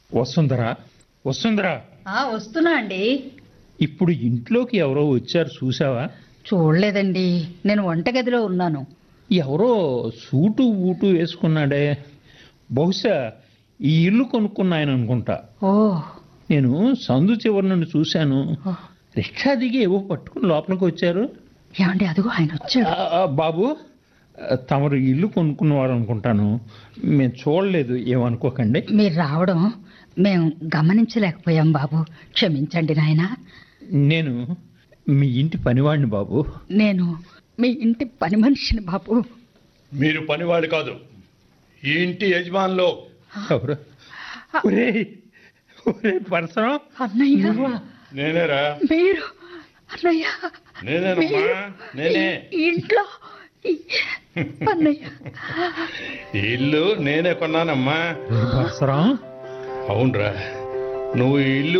వసుంధరా వసుంధరా ఆ వస్తున్నా అండి ఇప్పుడు ఇంట్లోకి ఎవరో వచ్చారు చూసావా చూడలేదండి నేను వంటగదిలో ఉన్నాను ఎవరో సూటు బూటు వేసుకున్నాడే బహుశా ఈ ఇల్లు కొనుక్కున్న ఆయన అనుకుంటా ఓ నేను సందు చివరి నుండి చూశాను ఓ. రిక్షా దిగి ఏవో పట్టుకుని లోపలికి వచ్చారు ఏమండి అదిగో ఆయన వచ్చాడు ఆ, ఆ, బాబు ఆ, తమరు ఇల్లు కొనుక్కున్నవారు అనుకుంటాను మేము చూడలేదు ఏమనుకోకండి మీరు రావడం మేము గమనించలేకపోయాం బాబు క్షమించండి నాయన నేను మీ ఇంటి పనివాడిని బాబు నేను మీ ఇంటి పని మనిషిని బాబు మీరు పనివాళ్ళు కాదు ఈ ఇంటి యజమానులు ఎవరు ఒరే ఒరే పరసరం అన్నయ్య నేనేరా మీరు అన్నయ్య నేనేనమ్మా నేనే ఈ ఇంట్లో ఈ- అన్నయ్య ఈ ఇల్లు నేనే కొన్నానమ్మా పరసరం అవునరా నువ్వు ఈ ఇల్లు